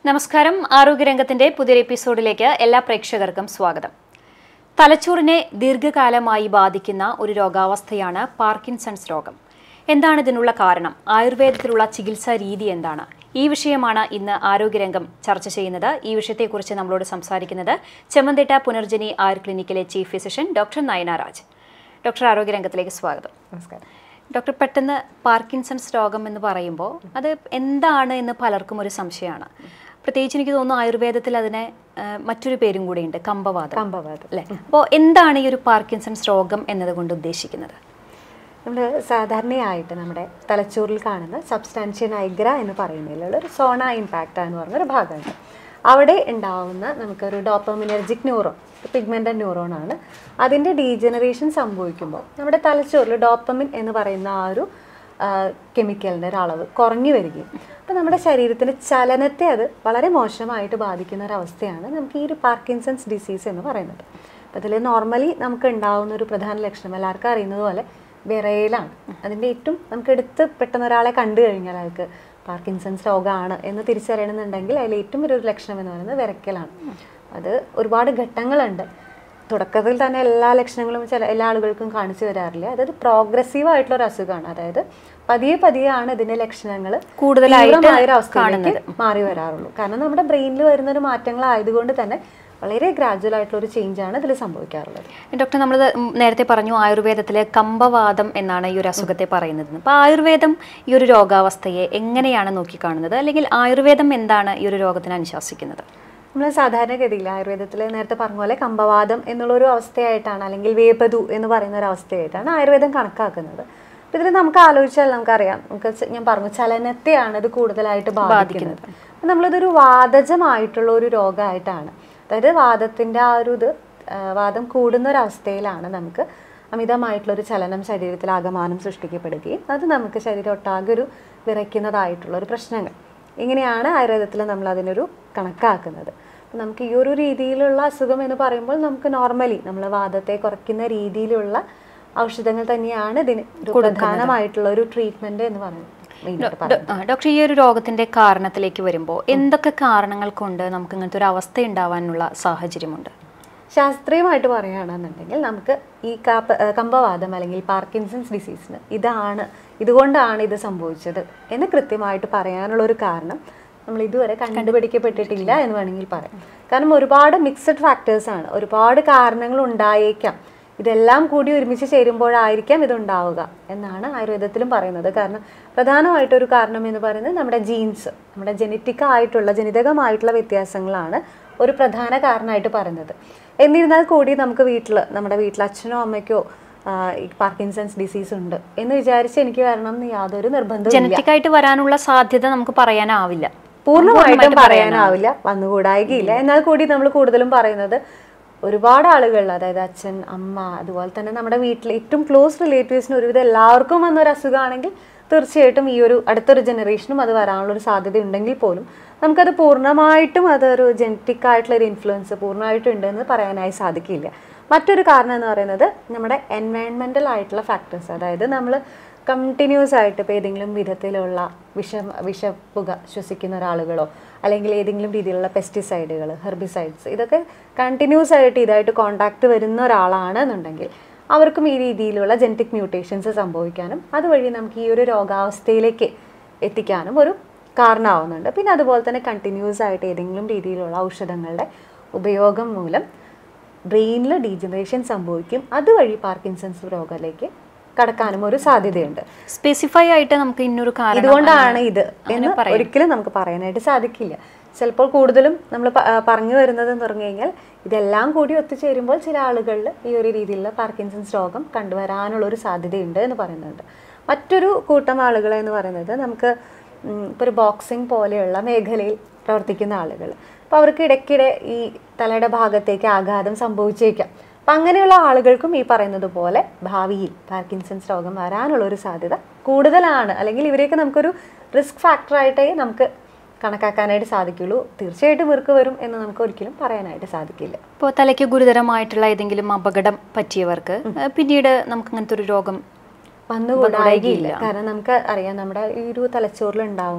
നമസ്കാരം ആരോഗ്യരംഗത്തിന്റെ പുതിയൊരു എപ്പിസോഡിലേക്ക് എല്ലാ പ്രേക്ഷകർക്കും സ്വാഗതം തലച്ചോറിനെ ദീർഘകാലമായി ബാധിക്കുന്ന ഒരു രോഗാവസ്ഥയാണ് പാർക്കിൻസൺസ് രോഗം എന്താണ് ഇതിനുള്ള കാരണം ആയുർവേദത്തിലുള്ള ചികിത്സാ രീതി എന്താണ് ഈ വിഷയമാണ് ഇന്ന് ആരോഗ്യരംഗം ചർച്ച ചെയ്യുന്നത് ഈ വിഷയത്തെക്കുറിച്ച് നമ്മളോട് സംസാരിക്കുന്നത് ചെമ്മന്തിട്ട പുനർജനി ആയുർ ക്ലിനിക്കിലെ chief physician doctor Nayana Raj doctor ആരോഗ്യരംഗത്തിലേക്ക് സ്വാഗതം നമസ്കാരം ഡോക്ടർ പെട്ടെന്ന് പാർക്കിൻസൺസ് രോഗം എന്ന് പറയുമ്പോൾ അത് എന്താണ് എന്ന് പലർക്കും ഒരു സംശയമാണ് പ്രത്യേകിച്ച് എനിക്ക് തോന്നുന്നു ആയുർവേദത്തിൽ അതിനെ ആ, മറ്റൊരു പേരും കൂടിയുണ്ട് കമ്പവാദം കമ്പവാദം അല്ലേ അപ്പോൾ എന്താണ് ഈ ഒരു പാർക്കിൻസൺസ് രോഗം എന്നതുകൊണ്ട് ഉദ്ദേശിക്കുന്നത് നമ്മൾ സാധാരണയായിട്ട് നമ്മുടെ തലച്ചോറിൽ കാണുന്ന സബ്സ്റ്റാൻഷ്യ നൈഗ്ര എന്ന് പറയുന്നതിലുള്ള ഒരു സോണ ഇമ്പാക്റ്റ് എന്ന് പറഞ്ഞൊരു ഭാഗമുണ്ട് അവിടെ ഉണ്ടാവുന്ന നമുക്കൊരു ഡോപ്പമിനർജിക് ന്യൂറോൺ പിഗ്മെൻ്റ് ന്യൂറോൺ ആണ് അതിൻ്റെ ഡീജനറേഷൻ സംഭവിക്കുമ്പോൾ നമ്മുടെ തലച്ചോറിൽ ഡോപ്പമിൻ എന്ന് പറയുന്ന ആ ഒരു കെമിക്കലിൻ്റെ ഒരു അളവ് കുറഞ്ഞു വരികയും അപ്പോൾ നമ്മുടെ ശരീരത്തിൻ്റെ ചലനത്തെ അത് വളരെ മോശമായിട്ട് ബാധിക്കുന്ന ഒരു അവസ്ഥയാണ് നമുക്ക് ഈ ഒരു പാർക്കിൻസൺസ് ഡിസീസ് എന്ന് പറയുന്നത് അപ്പോൾ അതിൽ നോർമലി നമുക്ക് ഉണ്ടാവുന്ന ഒരു പ്രധാന ലക്ഷണം എല്ലാവർക്കും അറിയുന്നത് പോലെ വിറയലാണ് അതിൻ്റെ ഏറ്റവും നമുക്ക് എടുത്ത് പെട്ടെന്ന് ഒരാളെ കണ്ടു കഴിഞ്ഞാൽ അയാൾക്ക് പാർക്കിൻസൺസ് രോഗമാണ് എന്ന് തിരിച്ചറിയണമെന്നുണ്ടെങ്കിൽ അതിൽ ഏറ്റവും ഒരു ലക്ഷണം എന്ന് പറയുന്നത് വിറയ്ക്കലാണ് അത് ഒരുപാട് ഘട്ടങ്ങളുണ്ട് തുടക്കത്തിൽ തന്നെ എല്ലാ ലക്ഷണങ്ങളും ചില എല്ലാ ആളുകൾക്കും കാണിച്ചു വരാറില്ല അതായത് പ്രോഗ്രസീവ് ആയിട്ടുള്ള ഒരു അസുഖമാണ് അതായത് പതിയെ പതിയാണ് ഇതിന്റെ ലക്ഷണങ്ങൾ കൂടുതലായിട്ട് ഒരു അവസ്ഥയിലേക്ക് മാറി വരാറുള്ളൂ കാരണം നമ്മുടെ ബ്രെയിനിൽ വരുന്ന ഒരു മാറ്റങ്ങളായതുകൊണ്ട് തന്നെ വളരെ ഗ്രാജുവൽ ആയിട്ടുള്ള ഒരു ചേഞ്ച് ആണ് ഇതിൽ സംഭവിക്കാറുള്ളത് ഡോക്ടർ നമ്മൾ നേരത്തെ പറഞ്ഞു ആയുർവേദത്തിലെ കമ്പവാദം എന്നാണ് ഈ ഒരു അസുഖത്തെ പറയുന്നത് അപ്പോൾ ആയുർവേദം ഈ ഒരു രോഗാവസ്ഥയെ എങ്ങനെയാണ് നോക്കിക്കാണുന്നത് അല്ലെങ്കിൽ ആയുർവേദം എന്താണ് ഈ ഒരു രോഗത്തിന് അനുശാസിക്കുന്നത് നമ്മൾ സാധാരണഗതിയിൽ ആയുർവേദത്തിൽ നേരത്തെ പറഞ്ഞ പോലെ കമ്പവാദം എന്നുള്ളൊരു അവസ്ഥയായിട്ടാണ് അല്ലെങ്കിൽ വേപതു എന്ന് പറയുന്ന ഒരു അവസ്ഥയായിട്ടാണ് ആയുർവേദം കണക്കാക്കുന്നത് അപ്പോൾ ഇതിൽ നമുക്ക് ആലോചിച്ചാൽ നമുക്കറിയാം നമുക്ക് ച- ഞാൻ പറഞ്ഞു ചലനത്തെയാണ് ഇത് കൂടുതലായിട്ട് ബാധിക്കുന്നത് അപ്പോൾ നമ്മളിതൊരു വാതജമായിട്ടുള്ള ഒരു രോഗമായിട്ടാണ് അതായത് വാദത്തിൻ്റെ ആ ഒരു ഇത് ആ, വാദം കൂടുന്ന ഒരു അവസ്ഥയിലാണ് നമുക്ക് അമിതമായിട്ടുള്ള ഒരു ചലനം ശരീരത്തിൽ ആകമാനം സൃഷ്ടിക്കപ്പെടുകയും അത് നമുക്ക് ശരീരം ഒട്ടാകെ ഒരു വിറയ്ക്കുന്നതായിട്ടുള്ള ഒരു പ്രശ്നങ്ങൾ ഇങ്ങനെയാണ് ആയുർവേദത്തിൽ നമ്മൾ അതിനൊരു കണക്കാക്കുന്നത് അപ്പം നമുക്ക് ഈ ഒരു രീതിയിലുള്ള അസുഖം എന്ന് പറയുമ്പോൾ നമുക്ക് നോർമലി നമ്മൾ വാദത്തെ കുറയ്ക്കുന്ന രീതിയിലുള്ള ഔഷധങ്ങൾ തന്നെയാണ് ഇതിന് ഒരു പ്രധാനമായിട്ടുള്ള ഒരു ട്രീറ്റ്മെന്റ് എന്ന് പറയുന്നത് മെയിനായിട്ട് പറയുന്നത്. ഡോ- ആ, ഡോക്ടർ ഈ ഒരു രോഗത്തിന്റെ കാരണത്തിലേക്ക് വരുമ്പോൾ എന്തൊക്കെ കാരണങ്ങൾ കൊണ്ട് നമുക്ക് ഇങ്ങനത്തെ ഒരു അവസ്ഥ ഉണ്ടാവാനുള്ള സാഹചര്യമുണ്ട് ശാസ്ത്രീയമായിട്ട് പറയുകയാണെന്നുണ്ടെങ്കിൽ നമുക്ക് ഈ കാപ്പ ഏഹ് കമ്പവാദം അല്ലെങ്കിൽ പാർക്കിൻസൺസ് ഡിസീസിന് ഇതാണ് ഇതുകൊണ്ടാണ് ഇത് സംഭവിച്ചത് എന്ന് കൃത്യമായിട്ട് പറയാനുള്ള ഒരു കാരണം നമ്മൾ ഇതുവരെ കണ്ടുപിടിക്കപ്പെട്ടിട്ടില്ല എന്ന് വേണമെങ്കിൽ പറയാം കാരണം ഒരുപാട് മിക്സഡ് ഫാക്ടേഴ്സ് ആണ് ഒരുപാട് കാരണങ്ങൾ ഉണ്ടായേക്കാം ഇതെല്ലാം കൂടി ഒരുമിച്ച് ചേരുമ്പോഴായിരിക്കാം ഇതുണ്ടാവുക എന്നാണ് ആയുർവേദത്തിലും പറയുന്നത് കാരണം പ്രധാനമായിട്ടൊരു കാരണം എന്ന് പറയുന്നത് നമ്മുടെ ജീൻസ് നമ്മുടെ ജനറ്റിക് ആയിട്ടുള്ള ജനിതകമായിട്ടുള്ള വ്യത്യാസങ്ങളാണ് ഒരു പ്രധാന കാരണമായിട്ട് പറയുന്നത് എന്നിരുന്നാൽ കൂടി നമുക്ക് വീട്ടിൽ നമ്മുടെ വീട്ടിൽ അച്ഛനോ അമ്മയ്ക്കോ ആ, ഈ പാർക്കിൻസൺസ് ഡിസീസ് ഉണ്ട് എന്ന് വിചാരിച്ച് എനിക്ക് വരണം എന്ന് യാതൊരു നിർബന്ധവും ജനറ്റിക് ആയിട്ട് വരാനുള്ള സാധ്യത നമുക്ക് പറയാനാവില്ല പൂർണ്ണമായിട്ടും പറയാനാവില്ല വന്നുകൂടായികയില്ല എന്നാൽ കൂടി നമ്മൾ കൂടുതലും പറയുന്നത് ഒരുപാട് ആളുകൾ അതായത് അച്ഛൻ അമ്മ അതുപോലെ തന്നെ നമ്മുടെ വീട്ടിൽ ഏറ്റവും ക്ലോസ് റിലേറ്റീവ്സിന് ഒരുവിധം എല്ലാവർക്കും വന്നൊരു അസുഖമാണെങ്കിൽ തീർച്ചയായിട്ടും ഈ ഒരു അടുത്തൊരു ജനറേഷനും അത് വരാനുള്ള ഒരു സാധ്യത ഉണ്ടെങ്കിൽ പോലും നമുക്കത് പൂർണ്ണമായിട്ടും അതൊരു ജനറ്റിക് ആയിട്ടുള്ള ഒരു ഇൻഫ്ലുവൻസ് പൂർണ്ണമായിട്ടും ഉണ്ടെന്ന് പറയാനായി സാധിക്കില്ല മറ്റൊരു കാരണം എന്ന് പറയുന്നത് നമ്മുടെ എൻവയൺമെൻ്റൽ ആയിട്ടുള്ള ഫാക്ടേഴ്സ് അതായത് നമ്മൾ കണ്ടിന്യൂസ് ആയിട്ട് ഇപ്പോൾ ഏതെങ്കിലും വിധത്തിലുള്ള വിഷ വിഷപ്പുക ശ്വസിക്കുന്ന ഒരാളുകളോ അല്ലെങ്കിൽ ഏതെങ്കിലും രീതിയിലുള്ള പെസ്റ്റിസൈഡുകൾ ഹെർബിസൈഡ്സ് ഇതൊക്കെ കണ്ടിന്യൂസ് ആയിട്ട് ഇതായിട്ട് കോണ്ടാക്ട് വരുന്ന ഒരാളാണ് എന്നുണ്ടെങ്കിൽ അവർക്കും ഈ രീതിയിലുള്ള ജനറ്റിക് മ്യൂട്ടേഷൻസ് സംഭവിക്കാനും അതുവഴി നമുക്ക് ഈ ഒരു രോഗാവസ്ഥയിലേക്ക് എത്തിക്കാനും ഒരു കാരണമാവുന്നുണ്ട് പിന്നെ അതുപോലെ തന്നെ കണ്ടിന്യൂസ് ആയിട്ട് ഏതെങ്കിലും രീതിയിലുള്ള ഔഷധങ്ങളുടെ ഉപയോഗം മൂലം ബ്രെയിനിൽ ഡീജനറേഷൻ സംഭവിക്കും അതുവഴി പാർക്കിൻസൺസ് രോഗത്തിലേക്ക് കടക്കാനും ഒരു സാധ്യതയുണ്ട് സ്പെസിഫൈ ആയിട്ട് നമുക്ക് ഇന്നൊരു കാരണം ഇതുകൊണ്ടാണ് ഇത് എന്ന് ഒരിക്കലും നമുക്ക് പറയാനായിട്ട് സാധിക്കില്ല ചിലപ്പോൾ കൂടുതലും നമ്മൾ പറഞ്ഞു വരുന്നത് എന്ന് പറഞ്ഞു കഴിഞ്ഞാൽ ഇതെല്ലാം കൂടി ഒത്തുചേരുമ്പോൾ ചില ആളുകളിൽ ഈ ഒരു രീതിയിലുള്ള പാർക്കിൻസൺസ് രോഗം കണ്ടുവരാനുള്ള ഒരു സാധ്യതയുണ്ട് എന്ന് പറയുന്നുണ്ട് മറ്റൊരു കൂട്ടം ആളുകൾ എന്ന് പറയുന്നത് നമുക്ക് ഇപ്പോൾ ഒരു ബോക്സിംഗ് പോലെയുള്ള മേഖലയിൽ പ്രവർത്തിക്കുന്ന ആളുകൾ അപ്പോൾ അവർക്ക് ഇടയ്ക്കിടെ ഈ തലയുടെ ഭാഗത്തേക്ക് ആഘാതം സംഭവിച്ചേക്കാം അപ്പം അങ്ങനെയുള്ള ആളുകൾക്കും ഈ പറയുന്നത് പോലെ ഭാവിയിൽ പാർക്കിൻസൺസ് രോഗം വരാനുള്ള ഒരു സാധ്യത കൂടുതലാണ് അല്ലെങ്കിൽ ഇവരെയൊക്കെ നമുക്കൊരു റിസ്ക് ഫാക്ടറായിട്ടേ നമുക്ക് കണക്കാക്കാനായിട്ട് സാധിക്കുള്ളൂ തീർച്ചയായിട്ടും ഇവർക്ക് വരും എന്ന് നമുക്ക് ഒരിക്കലും പറയാനായിട്ട് സാധിക്കില്ല ഇപ്പോൾ തലയ്ക്ക് ഗുരുതരമായിട്ടുള്ള ഏതെങ്കിലും അപകടം പറ്റിയവർക്ക് ഏഹ്, പിന്നീട് നമുക്ക് ഇങ്ങനത്തെ ഒരു രോഗം വന്നുകൂടായികയില്ല കാരണം നമുക്ക് അറിയാം നമ്മുടെ ഈ ഒരു തലച്ചോറിൽ ഉണ്ടാവുന്ന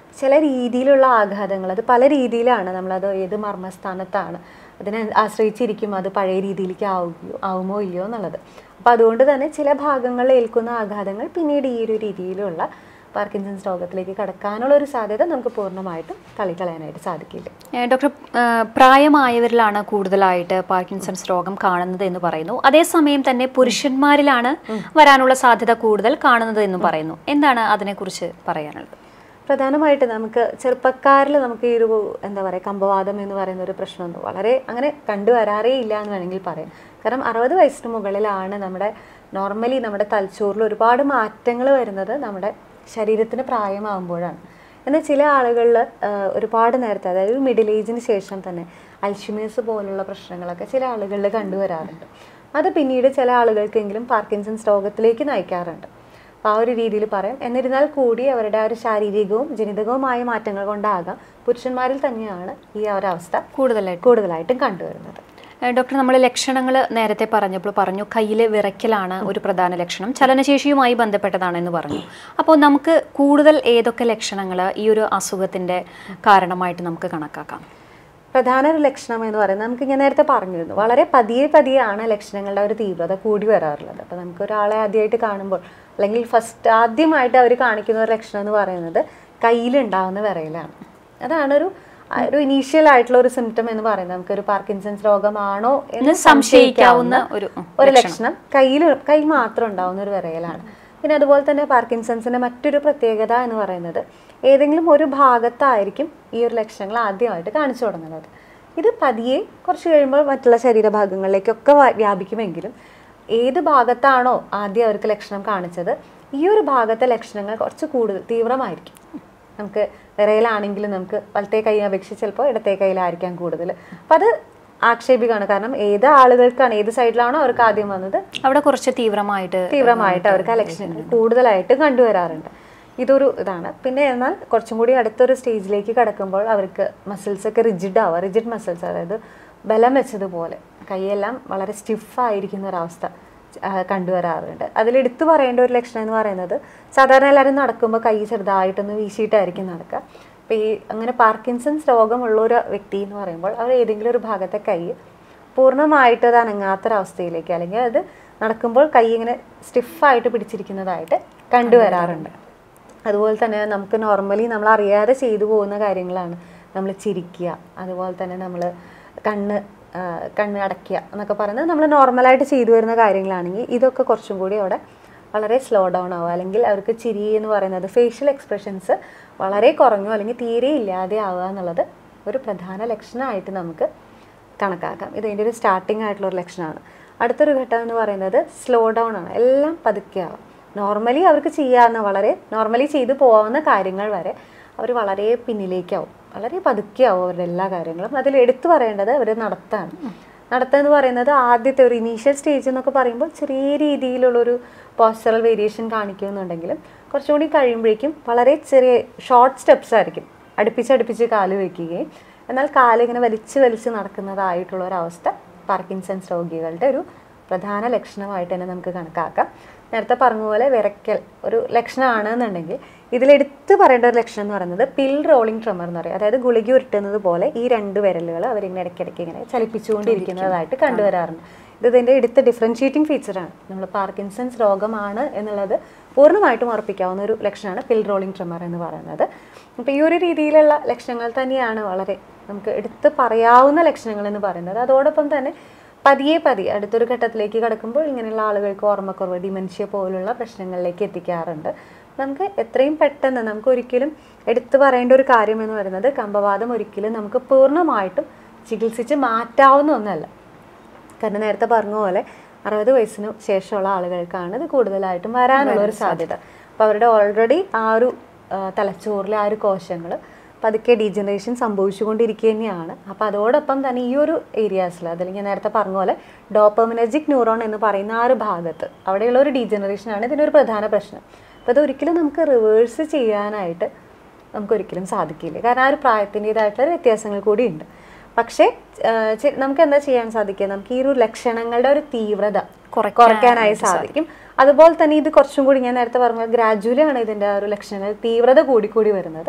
ചില രീതിയിലുള്ള ആഘാതങ്ങൾ അത് പല രീതിയിലാണ് നമ്മളത് ഏത് മർമ്മസ്ഥാനത്താണ് അതിനെ ആശ്രയിച്ചിരിക്കും അത് പഴയ രീതിയിലേക്ക് ആവുകയോ ആവുമോ ഇല്ലയോ എന്നുള്ളത് അപ്പോൾ അതുകൊണ്ട് തന്നെ ചില ഭാഗങ്ങളിൽ ഏൽക്കുന്ന ആഘാതങ്ങൾ പിന്നീട് ഈ ഒരു രീതിയിലുള്ള പാർക്കിൻസൺസ് രോഗത്തിലേക്ക് കടക്കാനുള്ള ഒരു സാധ്യത നമുക്ക് പൂർണ്ണമായിട്ടും തള്ളിക്കളയാനായിട്ട് സാധിക്കില്ല ഏഹ് ഡോക്ടർ ഏഹ് പ്രായമായവരിലാണ് കൂടുതലായിട്ട് പാർക്കിൻസൺസ് രോഗം കാണുന്നത് എന്ന് പറയുന്നു അതേസമയം തന്നെ പുരുഷന്മാരിലാണ് വരാനുള്ള സാധ്യത കൂടുതൽ കാണുന്നത് എന്നും പറയുന്നു എന്താണ് അതിനെക്കുറിച്ച് പറയാനുള്ളത് പ്രധാനമായിട്ട് നമുക്ക് ചെറുപ്പക്കാരിൽ നമുക്ക് ഈ ഒരു എന്താ പറയുക കമ്പവാദം എന്ന് പറയുന്ന ഒരു പ്രശ്നമൊന്നും വളരെ അങ്ങനെ കണ്ടുവരാറേ ഇല്ല എന്ന് വേണമെങ്കിൽ പറയാം കാരണം അറുപത് വയസ്സിന് മുകളിലാണ് നമ്മുടെ നോർമലി നമ്മുടെ തലച്ചോറിൽ ഒരുപാട് മാറ്റങ്ങൾ വരുന്നത് നമ്മുടെ ശരീരത്തിന് പ്രായമാകുമ്പോഴാണ് എന്നാൽ ചില ആളുകളിൽ ഒരുപാട് നേരത്തെ അതായത് ഒരു മിഡിൽ ഏജിന് ശേഷം തന്നെ അൽഷിമേഴ്സ് പോലുള്ള പ്രശ്നങ്ങളൊക്കെ ചില ആളുകളിൽ കണ്ടുവരാറുണ്ട് അത് പിന്നീട് ചില ആളുകൾക്കെങ്കിലും പാർക്കിൻസൺസ് രോഗത്തിലേക്ക് നയിക്കാറുണ്ട് അപ്പോൾ ആ ഒരു രീതിയിൽ പറയാം എന്നിരുന്നാൽ കൂടി അവരുടെ ആ ഒരു ശാരീരികവും ജനിതകവുമായ മാറ്റങ്ങൾ കൊണ്ടാകാം പുരുഷന്മാരിൽ തന്നെയാണ് ഈ ഒരു അവസ്ഥ കൂടുതലായിട്ട് കൂടുതലായിട്ടും കണ്ടുവരുന്നത് ഏഹ് ഡോക്ടർ നമ്മൾ ലക്ഷണങ്ങൾ നേരത്തെ പറഞ്ഞപ്പോൾ പറഞ്ഞു കയ്യിൽ വിറയ്ക്കലാണ് ഒരു പ്രധാന ലക്ഷണം ചലനശേഷിയുമായി ബന്ധപ്പെട്ടതാണെന്ന് പറഞ്ഞു അപ്പോൾ നമുക്ക് കൂടുതൽ ഏതൊക്കെ ലക്ഷണങ്ങൾ ഈ ഒരു അസുഖത്തിൻ്റെ കാരണമായിട്ട് നമുക്ക് കണക്കാക്കാം പ്രധാന ഒരു ലക്ഷണം എന്ന് പറയുന്നത് നമുക്ക് ഞാൻ നേരത്തെ പറഞ്ഞിരുന്നു വളരെ പതിയെ പതിയെയാണ് ലക്ഷണങ്ങളുടെ ഒരു തീവ്രത കൂടി വരാറുള്ളത് അപ്പോൾ നമുക്ക് ഒരാളെ ആദ്യമായിട്ട് കാണുമ്പോൾ അല്ലെങ്കിൽ ഫസ്റ്റ് ആദ്യമായിട്ട് അവർ കാണിക്കുന്ന ഒരു ലക്ഷണം എന്ന് പറയുന്നത് കയ്യിലുണ്ടാവുന്ന വിറയലാണ് അതാണ് ഒരു ആ ഒരു ഇനീഷ്യൽ ആയിട്ടുള്ള ഒരു സിംറ്റം എന്ന് പറയുന്നത് നമുക്കൊരു പാർക്കിൻസൺസ് രോഗമാണോ എന്ന് സംശയിക്കാവുന്ന ഒരു ഉം, ഒരു ലക്ഷണം കയ്യിൽ കൈ മാത്രം ഉണ്ടാവുന്ന ഒരു വിറയലാണ് പിന്നെ അതുപോലെ തന്നെ പാർക്കിൻസൺസിന്റെ മറ്റൊരു പ്രത്യേകത എന്ന് പറയുന്നത് ഏതെങ്കിലും ഒരു ഭാഗത്തായിരിക്കും ഈ ഒരു ലക്ഷണങ്ങൾ ആദ്യമായിട്ട് കാണിച്ചു തുടങ്ങുന്നത് ഇത് പതിയെ കുറച്ച് കഴിയുമ്പോൾ മറ്റുള്ള ശരീരഭാഗങ്ങളിലേക്കൊക്കെ വ- വ്യാപിക്കുമെങ്കിലും ഏത് ഭാഗത്താണോ ആദ്യം അവർക്ക് ലക്ഷണം കാണിച്ചത് ഈ ഒരു ഭാഗത്തെ ലക്ഷണങ്ങൾ കുറച്ച് കൂടുതൽ തീവ്രമായിരിക്കും നമുക്ക് വിറയിലാണെങ്കിലും നമുക്ക് വലത്തെ കൈ അപേക്ഷിച്ച് ചിലപ്പോൾ ഇടത്തെ കയ്യിലായിരിക്കാം കൂടുതൽ അപ്പം അത് ആക്ഷേപികമാണ് കാരണം ഏത് ആളുകൾക്കാണ് ഏത് സൈഡിലാണോ അവർക്ക് ആദ്യം വന്നത് അവിടെ കുറച്ച് തീവ്രമായിട്ട് തീവ്രമായിട്ട് അവർക്ക് ആ ലക്ഷണങ്ങൾ കൂടുതലായിട്ട് കണ്ടുവരാറുണ്ട് ഇതൊരു ഇതാണ് പിന്നെ എന്നാൽ കുറച്ചും കൂടി അടുത്തൊരു സ്റ്റേജിലേക്ക് കടക്കുമ്പോൾ അവർക്ക് മസിൽസ് ഒക്കെ റിജിഡ് ആവുക റിജിഡ് മസിൽസ് അതായത് ബലം വെച്ചതുപോലെ കൈയെല്ലാം വളരെ സ്റ്റിഫായിരിക്കുന്ന ഒരവസ്ഥ ആ, കണ്ടുവരാറുണ്ട് അതിലെടുത്തു പറയേണ്ട ഒരു ലക്ഷണം എന്ന് പറയുന്നത് സാധാരണ എല്ലാവരും നടക്കുമ്പോൾ കൈ ചെറുതായിട്ടൊന്ന് വീശിയിട്ടായിരിക്കും നടക്കുക അപ്പോൾ ഈ അങ്ങനെ പാർക്കിൻസൺസ് രോഗമുള്ള ഒരു വ്യക്തി എന്ന് പറയുമ്പോൾ അവർ ഏതെങ്കിലും ഒരു ഭാഗത്തെ കൈ പൂർണ്ണമായിട്ട് അത് അനങ്ങാത്തൊരവസ്ഥയിലേക്ക് അല്ലെങ്കിൽ അത് നടക്കുമ്പോൾ കൈ ഇങ്ങനെ സ്റ്റിഫായിട്ട് പിടിച്ചിരിക്കുന്നതായിട്ട് കണ്ടുവരാറുണ്ട് അതുപോലെ തന്നെ നമുക്ക് നോർമലി നമ്മൾ അറിയാതെ ചെയ്തു പോകുന്ന കാര്യങ്ങളാണ് നമ്മൾ ചിരിക്കുക അതുപോലെ തന്നെ നമ്മൾ കണ്ണ് ആ, കണ്ണ് അടയ്ക്കുക എന്നൊക്കെ പറയുന്നത് നമ്മൾ നോർമലായിട്ട് ചെയ്തു വരുന്ന കാര്യങ്ങളാണെങ്കിൽ ഇതൊക്കെ കുറച്ചും കൂടി അവിടെ വളരെ സ്ലോ ഡൗൺ ആവുക അല്ലെങ്കിൽ അവർക്ക് ചിരി എന്ന് പറയുന്നത് ഫേഷ്യൽ എക്സ്പ്രഷൻസ് വളരെ കുറഞ്ഞു അല്ലെങ്കിൽ തീരെ ഇല്ലാതെ ആവുക എന്നുള്ളത് ഒരു പ്രധാന ലക്ഷണമായിട്ട് നമുക്ക് കണക്കാക്കാം ഇത് ഇതിൻ്റെ ഒരു സ്റ്റാർട്ടിംഗ് ആയിട്ടുള്ള ഒരു ലക്ഷണമാണ് അടുത്തൊരു ഘട്ടം എന്ന് പറയുന്നത് സ്ലോ ഡൗൺ ആണ് എല്ലാം പതുക്കെ ആവും നോർമലി അവർക്ക് ചെയ്യാവുന്ന വളരെ നോർമലി ചെയ്തു പോകാവുന്ന കാര്യങ്ങൾ വരെ അവർ വളരെ പിന്നിലേക്കാവും വളരെ പതുക്കെ ആവും അവരുടെ എല്ലാ കാര്യങ്ങളും അതിൽ എടുത്തു പറയേണ്ടത് അവർ നടത്താണ് നടത്തം എന്ന് പറയുന്നത് ആദ്യത്തെ ഒരു ഇനീഷ്യൽ സ്റ്റേജ് എന്നൊക്കെ പറയുമ്പോൾ ചെറിയ രീതിയിലുള്ളൊരു പോസ്റ്ററൽ വേരിയേഷൻ കാണിക്കുന്നുണ്ടെങ്കിലും കുറച്ചുകൂടി കഴിയുമ്പോഴേക്കും വളരെ ചെറിയ ഷോർട്ട് സ്റ്റെപ്സ് ആയിരിക്കും അടുപ്പിച്ചടുപ്പിച്ച് കാല് വയ്ക്കുകയും എന്നാൽ കാല് ഇങ്ങനെ വലിച്ച് വലിച്ച് നടക്കുന്നതായിട്ടുള്ള ഒരവസ്ഥ പാർക്കിൻസൺസ് രോഗികളുടെ ഒരു പ്രധാന ലക്ഷണമായിട്ട് തന്നെ നമുക്ക് കണക്കാക്കാം നേരത്തെ പറഞ്ഞ പോലെ വിറയ്ക്കൽ ഒരു ലക്ഷണമാണ് എന്നുണ്ടെങ്കിൽ ഇതിലെടുത്ത് പറയേണ്ട ഒരു ലക്ഷണം എന്ന് പറയുന്നത് പിൽ റോളിംഗ് ട്രമർ എന്ന് പറയും അതായത് ഗുളിക ഉരുട്ടുന്നത് പോലെ ഈ രണ്ട് വിരലുകൾ അവരിങ്ങനെ ഇടയ്ക്കിടയ്ക്ക് ഇങ്ങനെ ചലിപ്പിച്ചുകൊണ്ടിരിക്കുന്നതായിട്ട് കണ്ടുവരാറുണ്ട് ഇത് ഇതിൻ്റെ എടുത്ത ഡിഫറൻഷിയേറ്റിംഗ് ഫീച്ചറാണ് നമ്മൾ പാർക്കിൻസൺസ് രോഗമാണ് എന്നുള്ളത് പൂർണ്ണമായിട്ടും ഉറപ്പിക്കാവുന്ന ഒരു ലക്ഷണമാണ് പിൽ റോളിംഗ് ട്രമർ എന്ന് പറയുന്നത് അപ്പോൾ ഈ ഒരു രീതിയിലുള്ള ലക്ഷണങ്ങൾ തന്നെയാണ് വളരെ നമുക്ക് എടുത്ത് പറയാവുന്ന ലക്ഷണങ്ങൾ എന്ന് പറയുന്നത് അതോടൊപ്പം തന്നെ പതിയെ പതിയെ അടുത്തൊരു ഘട്ടത്തിലേക്ക് കടക്കുമ്പോൾ ഇങ്ങനെയുള്ള ആളുകൾക്ക് ഓർമ്മക്കുറവ് ഡിമെൻഷ്യ പോലുള്ള പ്രശ്നങ്ങളിലേക്ക് എത്തിക്കാറുണ്ട് നമുക്ക് എത്രയും പെട്ടെന്ന് നമുക്ക് ഒരിക്കലും എടുത്തു പറയേണ്ട ഒരു കാര്യം എന്ന് പറയുന്നത് കമ്പവാദം ഒരിക്കലും നമുക്ക് പൂർണ്ണമായിട്ടും ചികിത്സിച്ച് മാറ്റാവുന്ന ഒന്നല്ല കാരണം നേരത്തെ പറഞ്ഞ പോലെ അറുപത് വയസ്സിന് ശേഷമുള്ള ആളുകൾക്കാണ് ഇത് കൂടുതലായിട്ടും വരാനുള്ള ഒരു സാധ്യത അപ്പോൾ അവരുടെ ഓൾറെഡി ആ ഒരു ആ, തലച്ചോറിലെ ആ ഒരു കോശങ്ങൾ പതുക്കെ ഡീജനറേഷൻ സംഭവിച്ചുകൊണ്ടിരിക്കുക തന്നെയാണ് അപ്പോൾ അതോടൊപ്പം തന്നെ ഈ ഒരു ഏരിയാസിൽ അതിൽ ഞാൻ നേരത്തെ പറഞ്ഞ പോലെ ഡോപ്പമിനജിക് ന്യൂറോൺ എന്ന് പറയുന്ന ആ ഒരു ഭാഗത്ത് അവിടെയുള്ള ഒരു ഡീജനറേഷനാണ് ഇതിനൊരു പ്രധാന പ്രശ്നം അപ്പോൾ അതൊരിക്കലും നമുക്ക് റിവേഴ്സ് ചെയ്യാനായിട്ട് നമുക്കൊരിക്കലും സാധിക്കില്ല കാരണം ആ ഒരു പ്രായത്തിൻ്റെതായിട്ടുള്ള വ്യത്യാസങ്ങൾ കൂടിയുണ്ട് പക്ഷേ ആ, ചെ- നമുക്ക് എന്താ ചെയ്യാൻ സാധിക്കുക നമുക്ക് ഈ ഒരു ലക്ഷണങ്ങളുടെ ഒരു തീവ്രത കുറയ്ക്കാനായി സാധിക്കും അതുപോലെ തന്നെ ഇത് കുറച്ചും കൂടി ഞാൻ നേരത്തെ പറഞ്ഞ ഗ്രാജുവലി ആണ് ഇതിൻ്റെ ആ ഒരു ലക്ഷണങ്ങൾ തീവ്രത കൂടിക്കൂടി വരുന്നത്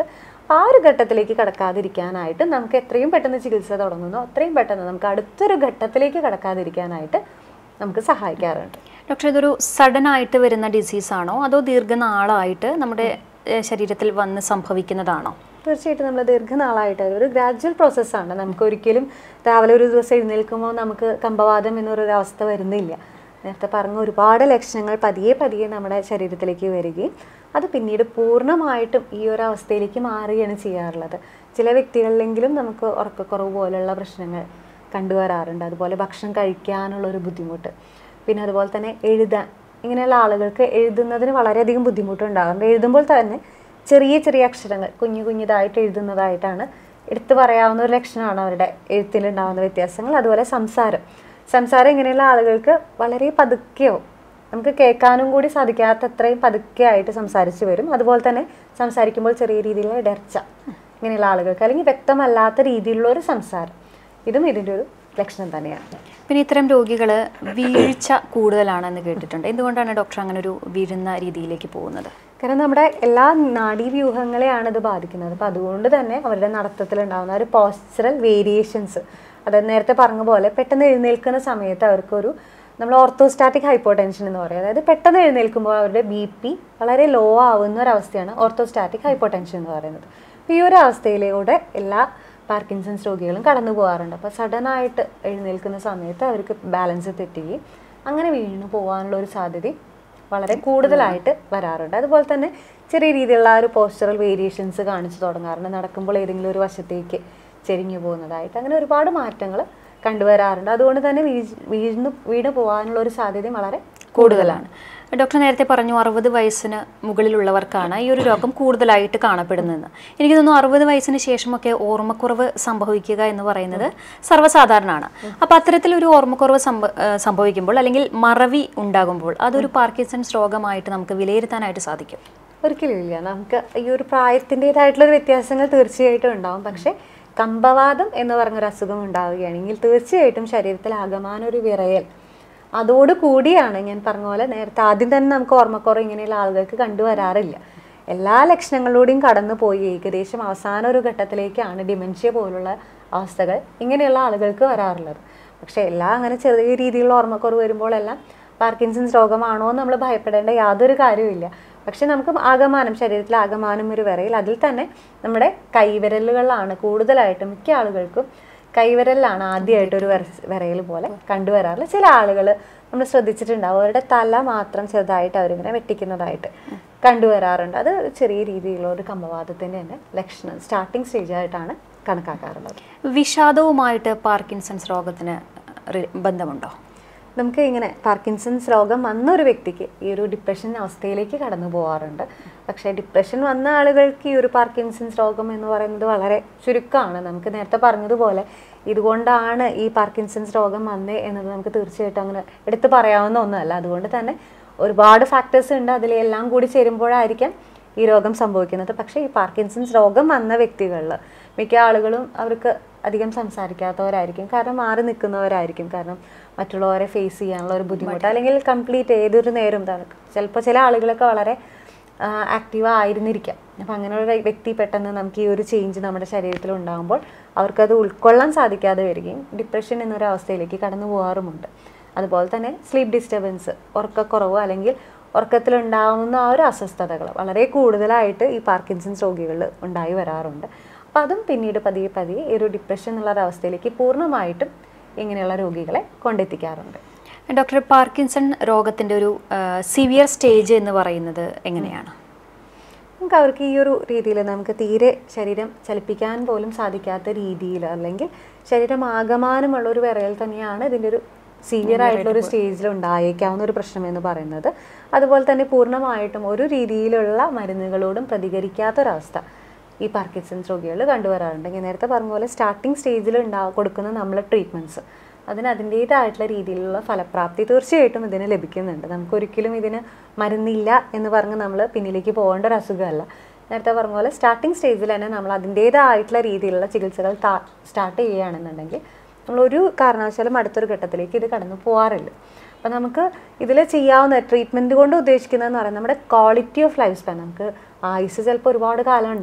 അപ്പോൾ ആ ഒരു ഘട്ടത്തിലേക്ക് കടക്കാതിരിക്കാനായിട്ട് നമുക്ക് എത്രയും പെട്ടെന്ന് ചികിത്സ തുടങ്ങുന്നു അത്രയും പെട്ടെന്ന് നമുക്ക് അടുത്തൊരു ഘട്ടത്തിലേക്ക് കടക്കാതിരിക്കാനായിട്ട് നമുക്ക് സഹായിക്കാറുണ്ട് ഡോക്ടർ ഇതൊരു സഡൻ ആയിട്ട് വരുന്ന ഡിസീസാണോ അതോ ദീർഘനാളായിട്ട് നമ്മുടെ ഏഹ്, ശരീരത്തിൽ വന്ന് സംഭവിക്കുന്നതാണോ തീർച്ചയായിട്ടും നമ്മൾ ദീർഘനാളായിട്ട് ഒരു ഗ്രാജുവൽ പ്രോസസ്സാണ് നമുക്ക് ഒരിക്കലും രാവിലെ ഒരു ദിവസം എഴുന്നേൽക്കുമ്പോൾ നമുക്ക് കമ്പവാദം എന്നൊരു അവസ്ഥ വരുന്നില്ല നേരത്തെ പറഞ്ഞ ഒരുപാട് ലക്ഷണങ്ങൾ പതിയെ പതിയെ നമ്മുടെ ശരീരത്തിലേക്ക് വരികയും അത് പിന്നീട് പൂർണ്ണമായിട്ടും ഈ ഒരു അവസ്ഥയിലേക്ക് മാറുകയാണ് ചെയ്യാറുള്ളത് ചില വ്യക്തികളിലെങ്കിലും നമുക്ക് ഉറക്കക്കുറവ് പോലുള്ള പ്രശ്നങ്ങൾ കണ്ടുവരാറുണ്ട് അതുപോലെ ഭക്ഷണം കഴിക്കാനുള്ള ഒരു ബുദ്ധിമുട്ട് പിന്നെ അതുപോലെ തന്നെ എഴുതാൻ ഇങ്ങനെയുള്ള ആളുകൾക്ക് എഴുതുന്നതിന് വളരെയധികം ബുദ്ധിമുട്ടുണ്ടാകുന്നുണ്ട് എഴുതുമ്പോൾ തന്നെ ചെറിയ ചെറിയ അക്ഷരങ്ങൾ കുഞ്ഞു കുഞ്ഞിതായിട്ട് എഴുതുന്നതായിട്ടാണ് എടുത്തു പറയാവുന്ന ഒരു ലക്ഷണമാണ് അവരുടെ എഴുത്തിലുണ്ടാകുന്ന വ്യത്യാസങ്ങൾ അതുപോലെ സംസാരം സംസാരം ഇങ്ങനെയുള്ള ആളുകൾക്ക് വളരെ പതുക്കെയോ നമുക്ക് കേൾക്കാനും കൂടി സാധിക്കാത്ത അത്രയും പതുക്കെ ആയിട്ട് സംസാരിച്ച് വരും അതുപോലെ തന്നെ സംസാരിക്കുമ്പോൾ ചെറിയ രീതിയിലുള്ള ഇടർച്ച ഇങ്ങനെയുള്ള ആളുകൾക്ക് അല്ലെങ്കിൽ വ്യക്തമല്ലാത്ത രീതിയിലുള്ള ഒരു സംസാരം ഇതും ഇതിൻ്റെ ഒരു ലക്ഷണം തന്നെയാണ് പിന്നെ ഇത്തരം രോഗികൾ വീഴ്ച കൂടുതലാണെന്ന് കേട്ടിട്ടുണ്ട് എന്തുകൊണ്ടാണ് ഡോക്ടർ അങ്ങനെ ഒരു വീഴുന്ന രീതിയിലേക്ക് പോകുന്നത് കാരണം നമ്മുടെ എല്ലാ നാഡീവ്യൂഹങ്ങളെയാണ് ഇത് ബാധിക്കുന്നത് അപ്പം അതുകൊണ്ട് തന്നെ അവരുടെ നടത്തത്തിൽ ഉണ്ടാകുന്ന ഒരു പോസ്ചറൽ വേരിയേഷൻസ് അതായത് നേരത്തെ പറഞ്ഞ പോലെ പെട്ടെന്ന് എഴുന്നേൽക്കുന്ന സമയത്ത് അവർക്കൊരു നമ്മൾ ഓർത്തോസ്റ്റാറ്റിക് ഹൈപ്പോടെൻഷൻ എന്ന് പറയും അതായത് പെട്ടെന്ന് എഴുന്നേൽക്കുമ്പോൾ അവരുടെ ബി പി വളരെ ലോ ആവുന്ന ഒരു അവസ്ഥയാണ് ഓർത്തോസ്റ്റാറ്റിക് ഹൈപ്പോടെൻഷൻ എന്ന് പറയുന്നത് അപ്പോൾ ഈ ഒരു അവസ്ഥയിലൂടെ എല്ലാ പാർക്കിൻസൺസ് രോഗികളും കടന്നു പോകാറുണ്ട് അപ്പോൾ സഡനായിട്ട് എഴുന്നേൽക്കുന്ന സമയത്ത് അവർക്ക് ബാലൻസ് തെറ്റുകയും അങ്ങനെ വീണ് പോകാനുള്ള ഒരു സാധ്യതയും വളരെ കൂടുതലായിട്ട് വരാറുണ്ട് അതുപോലെ തന്നെ ചെറിയ രീതിയിലുള്ള ആ ഒരു പോസ്റ്ററൽ വേരിയേഷൻസ് കാണിച്ചു തുടങ്ങാറുണ്ട് നടക്കുമ്പോൾ ഏതെങ്കിലും ഒരു വശത്തേക്ക് ചെരിഞ്ഞു പോകുന്നതായിട്ട് അങ്ങനെ ഒരുപാട് മാറ്റങ്ങൾ കണ്ടുവരാറുണ്ട് അതുകൊണ്ട് തന്നെ വീഴ് വീഴ്ന്നു വീണ് പോകാനുള്ള ഒരു സാധ്യതയും വളരെ കൂടുതലാണ് ഡോക്ടർ നേരത്തെ പറഞ്ഞു അറുപത് വയസ്സിന് മുകളിലുള്ളവർക്കാണ് ഈ ഒരു രോഗം കൂടുതലായിട്ട് കാണപ്പെടുന്നതെന്ന് എനിക്ക് തോന്നുന്നു അറുപത് വയസ്സിന് ശേഷമൊക്കെ ഓർമ്മക്കുറവ് സംഭവിക്കുക എന്ന് പറയുന്നത് സർവ്വസാധാരണമാണ് അപ്പോൾ അത്തരത്തിലൊരു ഓർമ്മക്കുറവ് സംഭ ഏഹ് സംഭവിക്കുമ്പോൾ അല്ലെങ്കിൽ മറവി ഉണ്ടാകുമ്പോൾ അതൊരു പാർക്കിൻസൺസ് രോഗമായിട്ട് നമുക്ക് വിലയിരുത്താനായിട്ട് സാധിക്കും ഒരിക്കലും ഇല്ല നമുക്ക് ഈ ഒരു പ്രായത്തിൻ്റെതായിട്ടുള്ള വ്യത്യാസങ്ങൾ തീർച്ചയായിട്ടും ഉണ്ടാവും പക്ഷേ കമ്പവാദം എന്ന് പറഞ്ഞൊരു അസുഖം ഉണ്ടാവുകയാണെങ്കിൽ തീർച്ചയായിട്ടും ശരീരത്തിൽ ആകമാനം ഒരു വിറയൽ അതോട് കൂടിയാണ് ഞാൻ പറഞ്ഞ പോലെ നേരത്തെ ആദ്യം തന്നെ നമുക്ക് ഓർമ്മക്കുറവ് ഇങ്ങനെയുള്ള ആളുകൾക്ക് കണ്ടുവരാറില്ല എല്ലാ ലക്ഷണങ്ങളിലൂടെയും കടന്നു പോയി ഏകദേശം അവസാന ഒരു ഘട്ടത്തിലേക്കാണ് ഡിമെൻഷ്യ പോലുള്ള അവസ്ഥകൾ ഇങ്ങനെയുള്ള ആളുകൾക്ക് വരാറുള്ളത് പക്ഷേ എല്ലാം അങ്ങനെ ചെറിയ രീതിയിലുള്ള ഓർമ്മക്കുറവ് വരുമ്പോഴെല്ലാം പാർക്കിൻസൺസ് രോഗമാണോ എന്ന് നമ്മൾ ഭയപ്പെടേണ്ട യാതൊരു കാര്യവുമില്ല പക്ഷെ നമുക്ക് ആകമാനം ശരീരത്തിൽ ആകമാനം ഒരു വിറയിൽ അതിൽ തന്നെ നമ്മുടെ കൈവിരലുകളിലാണ് കൂടുതലായിട്ടും മിക്ക ആളുകൾക്കും കൈവിരലിലാണ് ആദ്യമായിട്ട് ഒരു വിറ- വിറയൽ പോലെ കണ്ടുവരാറുള്ളത് ചില ആളുകൾ നമ്മൾ ശ്രദ്ധിച്ചിട്ടുണ്ടാവും അവരുടെ തല മാത്രം ചെറുതായിട്ട് അവരിങ്ങനെ വെട്ടിക്കുന്നതായിട്ട് കണ്ടുവരാറുണ്ട് അത് ചെറിയ രീതിയിലുള്ള ഒരു കമ്പവാദത്തിൻ്റെ തന്നെ ലക്ഷണം സ്റ്റാർട്ടിങ് സ്റ്റേജ് ആയിട്ടാണ് കണക്കാക്കാറുള്ളത് വിഷാദവുമായിട്ട് പാർക്കിൻസൺസ് രോഗത്തിന് റി- ബന്ധമുണ്ടോ നമുക്ക് ഇങ്ങനെ പാർക്കിൻസൺസ് രോഗം വന്ന ഒരു വ്യക്തിക്ക് ഈ ഒരു ഡിപ്രഷൻ അവസ്ഥയിലേക്ക് കടന്നു പോകാറുണ്ട് പക്ഷേ ഡിപ്രഷൻ വന്ന ആളുകൾക്ക് ഈ ഒരു പാർക്കിൻസൺസ് രോഗം എന്ന് പറയുന്നത് വളരെ ചുരുക്കമാണ് നമുക്ക് നേരത്തെ പറഞ്ഞതുപോലെ ഇതുകൊണ്ടാണ് ഈ പാർക്കിൻസൺസ് രോഗം വന്നേ എന്നത് നമുക്ക് തീർച്ചയായിട്ടും അങ്ങനെ എടുത്തു പറയാവുന്ന ഒന്നുമല്ല അതുകൊണ്ട് തന്നെ ഒരുപാട് ഫാക്ടേഴ്സ് ഉണ്ട് അതിലെല്ലാം കൂടി ചേരുമ്പോഴായിരിക്കാം ഈ രോഗം സംഭവിക്കുന്നത് പക്ഷേ ഈ പാർക്കിൻസൺസ് രോഗം വന്ന വ്യക്തികളിൽ മിക്ക ആളുകളും അവർക്ക് അധികം സംസാരിക്കാത്തവരായിരിക്കും കാരണം മാറി നിൽക്കുന്നവരായിരിക്കും കാരണം മറ്റുള്ളവരെ ഫേസ് ചെയ്യാനുള്ള ഒരു ബുദ്ധിമുട്ട് അല്ലെങ്കിൽ കംപ്ലീറ്റ് ഏതൊരു നേരം ചിലപ്പോൾ ചില ആളുകളൊക്കെ വളരെ ആക്റ്റീവ് ആയിരുന്നിരിക്കാം അപ്പം അങ്ങനെ ഒരു വ്യക്തി പെട്ടെന്ന് നമുക്ക് ഈ ഒരു ചേഞ്ച് നമ്മുടെ ശരീരത്തിൽ ഉണ്ടാകുമ്പോൾ അവർക്കത് ഉൾക്കൊള്ളാൻ സാധിക്കാതെ വരികയും ഡിപ്രഷൻ എന്നൊരു അവസ്ഥയിലേക്ക് കടന്നു പോകാറുമുണ്ട് അതുപോലെ തന്നെ സ്ലീപ്പ് ഡിസ്റ്റർബൻസ് ഉറക്കക്കുറവ് അല്ലെങ്കിൽ ഉറക്കത്തിലുണ്ടാകുന്ന ആ ഒരു അസ്വസ്ഥതകൾ വളരെ കൂടുതലായിട്ട് ഈ പാർക്കിൻസൺസ് രോഗികളിൽ ഉണ്ടായി വരാറുണ്ട് അപ്പോൾ അതും പിന്നീട് പതിയെ പതിയെ ഈ ഒരു ഡിപ്രഷൻ എന്നുള്ള ഒരു അവസ്ഥയിലേക്ക് പൂർണ്ണമായിട്ടും ഇങ്ങനെയുള്ള രോഗികളെ കൊണ്ടെത്തിക്കാറുണ്ട് ഡോക്ടർ പാർക്കിൻസൺ രോഗത്തിൻ്റെ ഒരു സിവിയർ സ്റ്റേജ് എന്ന് പറയുന്നത് എങ്ങനെയാണ് നമുക്ക് അവർക്ക് ഈ ഒരു രീതിയിൽ നമുക്ക് തീരെ ശരീരം ചലിപ്പിക്കാൻ പോലും സാധിക്കാത്ത രീതിയിൽ അല്ലെങ്കിൽ ശരീരം ആകമാനമുള്ള ഒരു വിറയൽ തന്നെയാണ് ഇതിൻ്റെ ഒരു സീവിയർ ആയിട്ടുള്ള ഒരു സ്റ്റേജിൽ ഉണ്ടായേക്കാവുന്ന ഒരു പ്രശ്നം എന്ന് പറയുന്നത് അതുപോലെ തന്നെ പൂർണ്ണമായിട്ടും ഒരു രീതിയിലുള്ള മരുന്നുകളോടും പ്രതികരിക്കാത്തൊരവസ്ഥ ഈ പാർക്കിൻസൺസ് രോഗികൾ കണ്ടുവരാറുണ്ട് ഞാൻ നേരത്തെ പറഞ്ഞ പോലെ സ്റ്റാർട്ടിങ് സ്റ്റേജിൽ ഉണ്ടാ കൊടുക്കുന്ന നമ്മളെ ട്രീറ്റ്മെൻറ്റ്സ് അതിന് അതിൻ്റേതായിട്ടുള്ള രീതിയിലുള്ള ഫലപ്രാപ്തി തീർച്ചയായിട്ടും ഇതിന് ലഭിക്കുന്നുണ്ട് നമുക്കൊരിക്കലും ഇതിന് മരുന്നില്ല എന്ന് പറഞ്ഞ് നമ്മൾ പിന്നിലേക്ക് പോകേണ്ട ഒരു അസുഖമല്ല നേരത്തെ പറഞ്ഞ പോലെ സ്റ്റാർട്ടിങ് സ്റ്റേജിൽ തന്നെ നമ്മൾ അതിൻ്റേതായിട്ടുള്ള രീതിയിലുള്ള ചികിത്സകൾ സ്റ്റാർട്ട് ചെയ്യുകയാണെന്നുണ്ടെങ്കിൽ നമ്മൾ ഒരു കാരണവശാലും അടുത്തൊരു ഘട്ടത്തിലേക്ക് ഇത് കടന്നു പോകാറില്ല അപ്പം നമുക്ക് ഇതിൽ ചെയ്യാവുന്ന ട്രീറ്റ്മെൻറ്റ് കൊണ്ട് ഉദ്ദേശിക്കുന്നതെന്ന് പറയുന്നത് നമ്മുടെ ക്വാളിറ്റി ഓഫ് ലൈഫ് സ്പാൻ നമുക്ക് ആയുസ് ചിലപ്പോൾ ഒരുപാട് കാലം ഉണ്ടാവും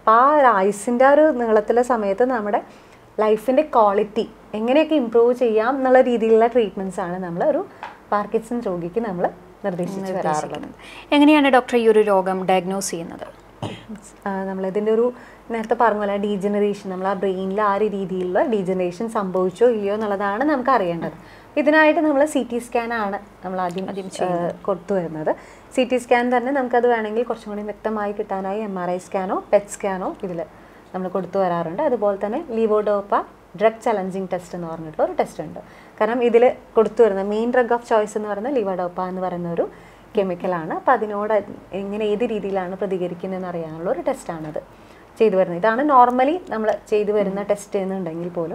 അപ്പോൾ ആ ഒരു ആയുസിൻ്റെ ആ ഒരു നീളത്തിലെ സമയത്ത് നമ്മുടെ ലൈഫിൻ്റെ ക്വാളിറ്റി എങ്ങനെയൊക്കെ ഇമ്പ്രൂവ് ചെയ്യാം എന്നുള്ള രീതിയിലുള്ള ട്രീറ്റ്മെൻറ്റ്സ് ആണ് നമ്മൾ ഒരു പാർക്കിൻസൺ രോഗിക്ക് നമ്മൾ നിർദ്ദേശിച്ച് വരാറുള്ളത് എങ്ങനെയാണ് ഡോക്ടർ ഈ ഒരു രോഗം ഡയഗ്നോസ് ചെയ്യുന്നത് നമ്മളിതിൻ്റെ ഒരു നേരത്തെ പറഞ്ഞ പോലെ ഡീജനറേഷൻ നമ്മൾ ആ ബ്രെയിനിൽ ആ ഒരു രീതിയിലുള്ള ഡീജനറേഷൻ സംഭവിച്ചോ ഇല്ലയോ എന്നുള്ളതാണ് നമുക്ക് അറിയേണ്ടത് ഇതിനായിട്ട് നമ്മൾ സി ടി സ്കാൻ ആണ് നമ്മൾ ആദ്യം കൊടുത്തു വരുന്നത് സി ടി സ്കാൻ തന്നെ നമുക്കത് വേണമെങ്കിൽ കുറച്ചും കൂടി വ്യക്തമായി കിട്ടാനായി എം ആർ ഐ സ്കാനോ പെറ്റ് സ്കാനോ ഇതിൽ നമ്മൾ കൊടുത്തു വരാറുണ്ട് അതുപോലെ തന്നെ ലീവോഡോപ്പ ഡ്രഗ് ചലഞ്ചിങ് ടെസ്റ്റ് എന്ന് പറഞ്ഞിട്ടുള്ള ഒരു ടെസ്റ്റ് ഉണ്ട് കാരണം ഇതിൽ കൊടുത്തു വരുന്ന മെയിൻ ഡ്രഗ് ഓഫ് ചോയ്സ് എന്ന് പറയുന്നത് ലിവോഡോപ്പ എന്ന് പറയുന്ന ഒരു കെമിക്കലാണ് അപ്പോൾ അതിനോട് എങ്ങനെ ഏത് രീതിയിലാണ് പ്രതികരിക്കുന്നതെന്ന് അറിയാനുള്ള ഒരു ടെസ്റ്റാണത് ചെയ്തു വരുന്നത് ഇതാണ് നോർമലി നമ്മൾ ചെയ്തു വരുന്ന ടെസ്റ്റ് എന്നുണ്ടെങ്കിൽ പോലും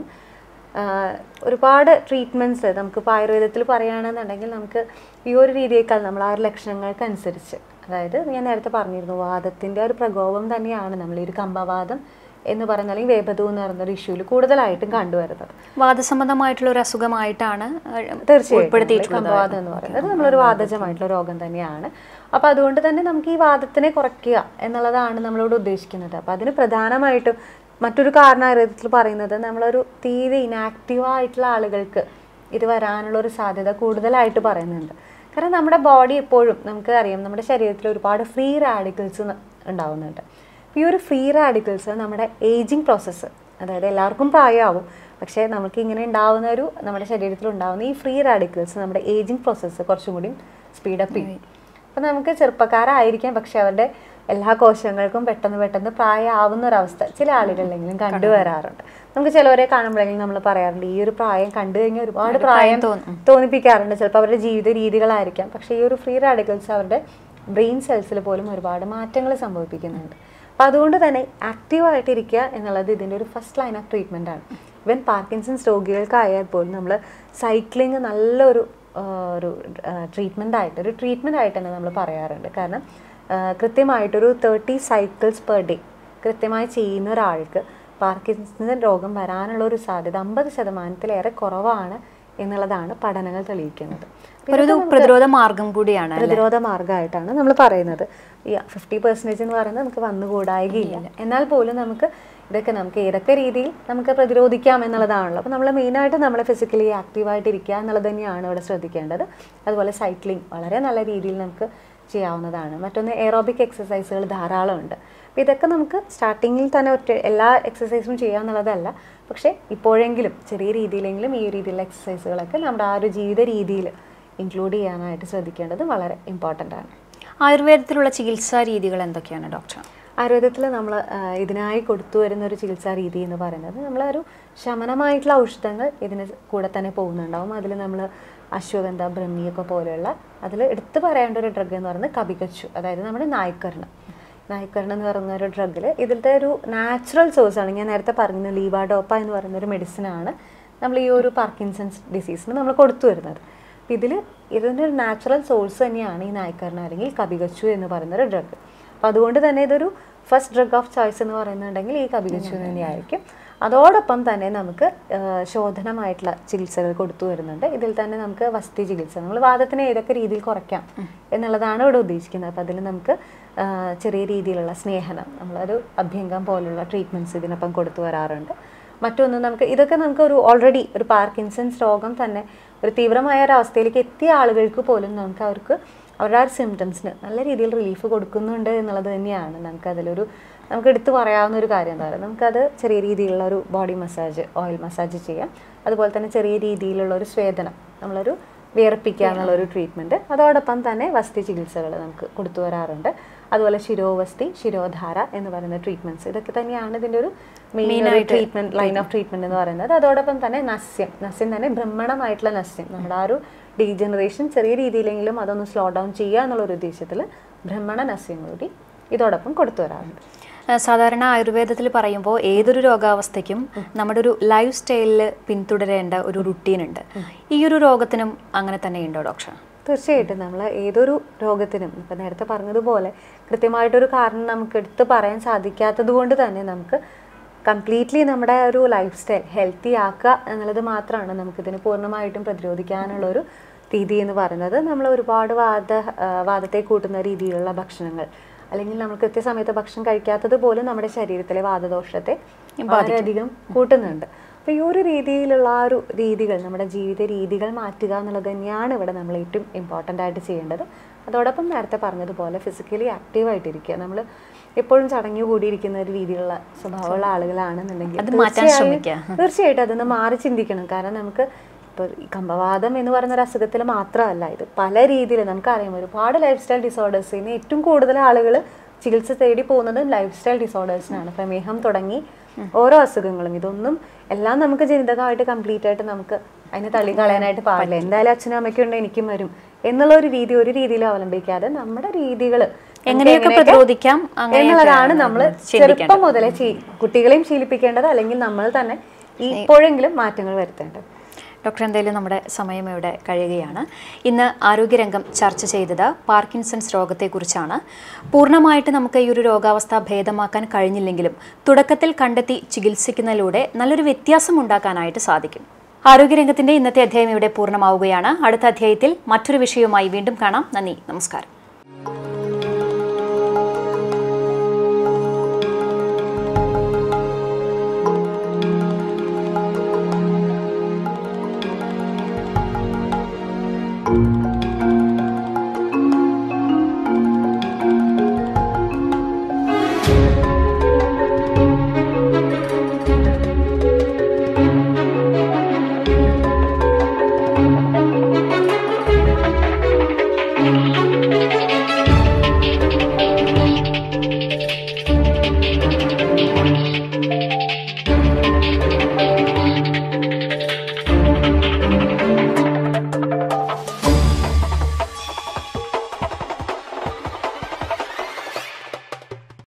ആഹ് ഒരുപാട് ട്രീറ്റ്മെൻറ്റ്സ് നമുക്കിപ്പോൾ ആയുർവേദത്തിൽ പറയുകയാണെന്നുണ്ടെങ്കിൽ നമുക്ക് ഈ ഒരു രീതിയേക്കാൾ നമ്മൾ ആ ഒരു ലക്ഷണങ്ങൾക്കനുസരിച്ച് അതായത് ഞാൻ നേരത്തെ പറഞ്ഞിരുന്നു വാദത്തിൻ്റെ ഒരു പ്രകോപം തന്നെയാണ് നമ്മൾ ഈ ഒരു കമ്പവാദം എന്ന് പറയുന്ന അല്ലെങ്കിൽ വേപതു എന്ന് പറയുന്ന ഒരു ഇഷ്യൂവിൽ കൂടുതലായിട്ടും കണ്ടുവരുന്നത് വാദസംബന്ധമായിട്ടുള്ള ഒരു അസുഖമായിട്ടാണ് ഏഹ്, തീർച്ചയായിട്ടും ഉൾപ്പെടുത്തിയിട്ടുള്ളത് കമ്പവാദം എന്ന് പറയുന്നത് നമ്മളൊരു വാതജമായിട്ടുള്ള രോഗം തന്നെയാണ് അപ്പോൾ അതുകൊണ്ട് തന്നെ നമുക്ക് ഈ വാദത്തിനെ കുറയ്ക്കുക എന്നുള്ളതാണ് നമ്മളോട് ഉദ്ദേശിക്കുന്നത് അപ്പോൾ അതിന് പ്രധാനമായിട്ടും മറ്റൊരു കാരണം ആയുർവേദത്തിൽ പറയുന്നത് നമ്മളൊരു തീരെ ഇനാക്റ്റീവ് ആയിട്ടുള്ള ആളുകൾക്ക് ഇത് വരാനുള്ള ഒരു സാധ്യത കൂടുതലായിട്ട് പറയുന്നുണ്ട് കാരണം നമ്മുടെ ബോഡി എപ്പോഴും നമുക്ക് അറിയാം നമ്മുടെ ശരീരത്തിൽ ഒരുപാട് ഫ്രീ റാഡിക്കൽസ് ഉണ്ടാവുന്നുണ്ട് ഈ ഒരു ഫ്രീ റാഡിക്കൽസ് നമ്മുടെ ഏജിങ് പ്രോസസ്സ് അതായത് എല്ലാവർക്കും പ്രായമാവും പക്ഷേ നമുക്ക് ഇങ്ങനെ ഉണ്ടാവുന്ന ഒരു നമ്മുടെ ശരീരത്തിൽ ഉണ്ടാവുന്ന ഈ ഫ്രീ റാഡിക്കൽസ് നമ്മുടെ ഏജിങ് പ്രോസസ്സ് കുറച്ചും കൂടി സ്പീഡപ്പ് ചെയ്യും അപ്പോൾ നമുക്ക് ചെറുപ്പക്കാരായിരിക്കാം പക്ഷെ അവരുടെ എല്ലാ കോശങ്ങൾക്കും പെട്ടെന്ന് പെട്ടെന്ന് പ്രായമാവുന്ന ഒരവസ്ഥ ചില ആളുകളിലെങ്കിലും കണ്ടുവരാറുണ്ട് നമുക്ക് ചിലവരെ കാണുമ്പോഴെങ്കിലും നമ്മൾ പറയാറുണ്ട് ഈ ഒരു പ്രായം കണ്ടു കഴിഞ്ഞാൽ ഒരുപാട് പ്രായം തോന്നിപ്പിക്കാറുണ്ട് ചിലപ്പോൾ അവരുടെ ജീവിത രീതികളായിരിക്കാം പക്ഷേ ഈ ഒരു ഫ്രീ റാഡിക്കൽസ് അവരുടെ ബ്രെയിൻ സെൽസിൽ പോലും ഒരുപാട് മാറ്റങ്ങൾ സംഭവിപ്പിക്കുന്നുണ്ട് അപ്പം അതുകൊണ്ട് തന്നെ ആക്റ്റീവായിട്ടിരിക്കുക എന്നുള്ളത് ഇതിൻ്റെ ഒരു ഫസ്റ്റ് ലൈൻ ഓഫ് ട്രീറ്റ്മെൻ്റ് ആണ് ഇവൻ പാർക്കിൻസൺസ് രോഗികൾക്കായാൽ പോലും നമ്മൾ സൈക്ലിംഗ് നല്ലൊരു ആ, ഒരു ട്രീറ്റ്മെൻ്റ് ആയിട്ട് ഒരു ട്രീറ്റ്മെൻ്റ് ആയിട്ട് തന്നെ നമ്മൾ പറയാറുണ്ട് കാരണം ആ, കൃത്യമായിട്ടൊരു തേർട്ടി സൈക്കിൾസ് പെർ ഡേ കൃത്യമായി ചെയ്യുന്ന ഒരാൾക്ക് പാർക്കിൻസൺ രോഗം വരാനുള്ള ഒരു സാധ്യത അമ്പത് ശതമാനത്തിലേറെ കുറവാണ് എന്നുള്ളതാണ് പഠനങ്ങൾ തെളിയിക്കുന്നത് ഒരു ഇത് പ്രതിരോധ മാർഗം കൂടിയാണ് പ്രതിരോധ മാർഗമായിട്ടാണ് നമ്മൾ പറയുന്നത് ഈ ഫിഫ്റ്റി പെർസെൻറ്റേജ് എന്ന് പറയുന്നത് നമുക്ക് വന്നുകൂടായികയില്ല എന്നാൽ പോലും നമുക്ക് ഇതൊക്കെ നമുക്ക് ഏതൊക്കെ രീതിയിൽ നമുക്ക് പ്രതിരോധിക്കാം എന്നുള്ളതാണല്ലോ അപ്പോൾ നമ്മൾ മെയിനായിട്ട് നമ്മൾ ഫിസിക്കലി ആക്റ്റീവായിട്ട് ഇരിക്കുക എന്നുള്ളത് തന്നെയാണ് ഇവിടെ ശ്രദ്ധിക്കേണ്ടത് അതുപോലെ സൈക്ലിംഗ് വളരെ നല്ല രീതിയിൽ നമുക്ക് ചെയ്യാവുന്നതാണ് മറ്റൊന്ന് എയറോബിക് എക്സസൈസുകൾ ധാരാളമുണ്ട് അപ്പോൾ ഇതൊക്കെ നമുക്ക് സ്റ്റാർട്ടിങ്ങിൽ തന്നെ ഒറ്റ എല്ലാ എക്സസൈസും ചെയ്യാന്നുള്ളതല്ല പക്ഷേ ഇപ്പോഴെങ്കിലും ചെറിയ രീതിയിലെങ്കിലും ഈ രീതിയിലുള്ള എക്സസൈസുകളൊക്കെ നമ്മുടെ ആ ഒരു ജീവിത രീതിയിൽ ഇൻക്ലൂഡ് ചെയ്യാനായിട്ട് ശ്രദ്ധിക്കേണ്ടത് വളരെ ഇമ്പോർട്ടൻ്റ് ആണ് ആയുർവേദത്തിലുള്ള ചികിത്സാ രീതികൾ എന്തൊക്കെയാണ് ഡോക്ടർ ആയുർവേദത്തിൽ നമ്മൾ ഇതിനായി കൊടുത്തു വരുന്ന ഒരു ചികിത്സാ രീതി എന്ന് പറയുന്നത് നമ്മളൊരു ശമനമായിട്ടുള്ള ഔഷധങ്ങൾ ഇതിന് കൂടെ തന്നെ പോകുന്നുണ്ടാവും അതിൽ നമ്മൾ അശ്വഗന്ധ ബ്രഹ്മിയൊക്കെ പോലെയുള്ള അതിൽ എടുത്തു പറയേണ്ട ഒരു ഡ്രഗ് എന്ന് പറയുന്നത് കപികച്ചു അതായത് നമ്മുടെ നായ്ക്കർണം നായ്ക്കർണം എന്ന് പറയുന്ന ഒരു ഡ്രഗിൽ ഇതിലത്തെ ഒരു നാച്ചുറൽ സോഴ്സ് ആണ് ഞാൻ നേരത്തെ പറഞ്ഞു ലീവാഡോപ്പ എന്ന് പറയുന്ന ഒരു മെഡിസിൻ ആണ് നമ്മൾ ഈ ഒരു പാർക്കിൻസൺസ് ഡിസീസിന് നമ്മൾ കൊടുത്തു വരുന്നത് അപ്പം ഇതിൽ ഇതിൻ്റെ ഒരു നാച്ചുറൽ സോഴ്സ് തന്നെയാണ് ഈ നായ്ക്കർണം അല്ലെങ്കിൽ കപികച്ചു എന്ന് പറയുന്ന ഒരു ഡ്രഗ് അപ്പോൾ അതുകൊണ്ട് തന്നെ ഇതൊരു ഫസ്റ്റ് ഡ്രഗ് ഓഫ് ചോയ്സ് എന്ന് പറയുന്നുണ്ടെങ്കിൽ ഈ കപികച്ചു തന്നെയായിരിക്കും അതോടൊപ്പം തന്നെ നമുക്ക് ആ, ശോധനമായിട്ടുള്ള ചികിത്സകൾ കൊടുത്തു വരുന്നുണ്ട് ഇതിൽ തന്നെ നമുക്ക് വസ്തി ചികിത്സ നമ്മൾ വാദത്തിനെ ഏതൊക്കെ രീതിയിൽ കുറയ്ക്കാം എന്നുള്ളതാണ് ഇവിടെ ഉദ്ദേശിക്കുന്നത് അപ്പോൾ അതിൽ നമുക്ക് ആ, ചെറിയ രീതിയിലുള്ള സ്നേഹനം നമ്മളൊരു അഭ്യംഗം പോലുള്ള ട്രീറ്റ്മെൻറ്റ്സ് ഇതിനൊപ്പം കൊടുത്തു വരാറുണ്ട് മറ്റൊന്ന് നമുക്ക് ഇതൊക്കെ നമുക്ക് ഒരു ഓൾറെഡി ഒരു പാർക്കിൻസൺസ് രോഗം തന്നെ ഒരു തീവ്രമായ ഒരു അവസ്ഥയിലേക്ക് എത്തിയ ആളുകൾക്ക് പോലും നമുക്ക് അവർക്ക് അവരുടെ ആ ഒരു സിംറ്റംസിന് നല്ല രീതിയിൽ റിലീഫ് കൊടുക്കുന്നുണ്ട് എന്നുള്ളത് തന്നെയാണ് നമുക്ക് അതിലൊരു നമുക്ക് എടുത്തു പറയാവുന്ന ഒരു കാര്യം എന്താ പറയുക നമുക്കത് ചെറിയ രീതിയിലുള്ള ഒരു ബോഡി മസാജ് ഓയിൽ മസാജ് ചെയ്യാം അതുപോലെ തന്നെ ചെറിയ രീതിയിലുള്ള ഒരു സ്വേദനം നമ്മളൊരു വിയർപ്പിക്കുക എന്നുള്ള ഒരു ട്രീറ്റ്മെൻറ്റ് അതോടൊപ്പം തന്നെ വസ്തി ചികിത്സകൾ നമുക്ക് കൊടുത്തു വരാറുണ്ട് അതുപോലെ ശിരോവസ്തി ശിരോധാര എന്ന് പറയുന്ന ട്രീറ്റ്മെൻറ്റ്സ് ഇതൊക്കെ തന്നെയാണ് ഇതിൻ്റെ ഒരു മെയിൻ ഒരു ട്രീറ്റ്മെൻറ്റ് ലൈൻ ഓഫ് ട്രീറ്റ്മെൻറ്റ് എന്ന് പറയുന്നത് അതോടൊപ്പം തന്നെ നസ്യം നസ്യം തന്നെ ബ്രഹ്മണമായിട്ടുള്ള നസ്യം നമ്മുടെ ആ ഒരു ഡീജനറേഷൻ ചെറിയ രീതിയിലെങ്കിലും അതൊന്ന് സ്ലോ ഡൗൺ ചെയ്യുക എന്നുള്ള ഒരു ഉദ്ദേശത്തിൽ ബ്രഹ്മണ നസ്യം കൂടി ഇതോടൊപ്പം കൊടുത്തു വരാറുണ്ട് ഏഹ് സാധാരണ ആയുർവേദത്തിൽ പറയുമ്പോൾ ഏതൊരു രോഗാവസ്ഥയ്ക്കും നമ്മുടെ ഒരു ലൈഫ് സ്റ്റൈലിൽ പിന്തുടരേണ്ട ഒരു റുട്ടീൻ ഉണ്ട് ഈ ഒരു രോഗത്തിനും അങ്ങനെ തന്നെ ഉണ്ടോ ഡോക്ടർ തീർച്ചയായിട്ടും നമ്മൾ ഏതൊരു രോഗത്തിനും ഇപ്പം നേരത്തെ പറഞ്ഞതുപോലെ കൃത്യമായിട്ടൊരു കാരണം നമുക്ക് എടുത്ത് പറയാൻ സാധിക്കാത്തത് കൊണ്ട് തന്നെ നമുക്ക് കംപ്ലീറ്റ്ലി നമ്മുടെ ഒരു ലൈഫ് സ്റ്റൈൽ ഹെൽത്തി ആക്കുക എന്നുള്ളത് മാത്രമാണ് നമുക്കിതിന് പൂർണ്ണമായിട്ടും പ്രതിരോധിക്കാനുള്ള ഒരു രീതി എന്ന് പറയുന്നത് നമ്മൾ ഒരുപാട് വാദ ആ, വാദത്തെ കൂട്ടുന്ന രീതിയിലുള്ള ഭക്ഷണങ്ങൾ അല്ലെങ്കിൽ നമ്മൾ കൃത്യസമയത്ത് ഭക്ഷണം കഴിക്കാത്തത് പോലും നമ്മുടെ ശരീരത്തിലെ വാദദോഷത്തെ വളരെയധികം കൂട്ടുന്നുണ്ട് അപ്പോൾ ഈ ഒരു രീതിയിലുള്ള ആ ഒരു രീതികൾ നമ്മുടെ ജീവിത രീതികൾ മാറ്റുക എന്നുള്ളത് തന്നെയാണ് ഇവിടെ നമ്മൾ ഏറ്റവും ഇമ്പോർട്ടൻ്റ് ആയിട്ട് ചെയ്യേണ്ടത് അതോടൊപ്പം നേരത്തെ പറഞ്ഞതുപോലെ ഫിസിക്കലി ആക്റ്റീവായിട്ടിരിക്കുക നമ്മൾ എപ്പോഴും ചടങ്ങി കൂടിയിരിക്കുന്ന ഒരു രീതിയിലുള്ള സ്വഭാവമുള്ള ആളുകളാണെന്നുണ്ടെങ്കിൽ അത് മാറ്റാൻ തീർച്ചയായും- ശ്രമിക്കുക. തീർച്ചയായിട്ടും അതൊന്ന് മാറി ചിന്തിക്കണം കാരണം നമുക്ക് ഇപ്പോൾ ഈ കമ്പവാദം എന്ന് പറയുന്ന ഒരു അസുഖത്തിൽ മാത്രമല്ല ഇത് പല രീതിയിൽ നമുക്കറിയാം ഒരുപാട് ലൈഫ് സ്റ്റൈൽ ഡിസോർഡേഴ്സിന് ഏറ്റവും കൂടുതൽ ആളുകൾ ചികിത്സ തേടി പോകുന്നത് ലൈഫ് സ്റ്റൈൽ ഡിസോർഡേഴ്സിനാണ് പ്രമേഹം തുടങ്ങി ഓരോ അസുഖങ്ങളും ഇതൊന്നും എല്ലാം നമുക്ക് ജനിതകമായിട്ട് കംപ്ലീറ്റ് ആയിട്ട് നമുക്ക് അതിനെ തള്ളിക്കളയാനായിട്ട് പാടില്ല എന്തായാലും അച്ഛനും അമ്മയ്ക്കും ഉണ്ട് എനിക്കും വരും എന്നുള്ള ഒരു രീതി ഒരു രീതിയിൽ അവലംബിക്കാതെ നമ്മുടെ രീതികൾ എങ്ങനെയൊക്കെ പ്രതിരോധിക്കാം എന്നുള്ളതാണ് നമ്മൾ ചിന്തിക്കേണ്ടത്. ചെറുപ്പം മുതലേ ശീ- കുട്ടികളെയും ശീലിപ്പിക്കേണ്ടത് അല്ലെങ്കിൽ നമ്മൾ തന്നെ ഇപ്പോഴെങ്കിലും മാറ്റങ്ങൾ വരുത്തേണ്ടത് ഡോക്ടർ എന്തായാലും നമ്മുടെ സമയം ഇവിടെ കഴിയുകയാണ് ഇന്ന് ആരോഗ്യരംഗം ചർച്ച ചെയ്തത് പാർക്കിൻസൺസ് രോഗത്തെക്കുറിച്ചാണ് പൂർണ്ണമായിട്ട് നമുക്ക് ഈ ഒരു രോഗാവസ്ഥ ഭേദമാക്കാൻ കഴിഞ്ഞില്ലെങ്കിലും തുടക്കത്തിൽ കണ്ടെത്തി ചികിത്സിക്കുന്നതിലൂടെ നല്ലൊരു വ്യത്യാസം ഉണ്ടാക്കാനായിട്ട് സാധിക്കും ആരോഗ്യരംഗത്തിന്റെ ഇന്നത്തെ അധ്യായം ഇവിടെ പൂർണ്ണമാവുകയാണ് അടുത്ത അധ്യായത്തിൽ മറ്റൊരു വിഷയവുമായി വീണ്ടും കാണാം നന്ദി നമസ്കാരം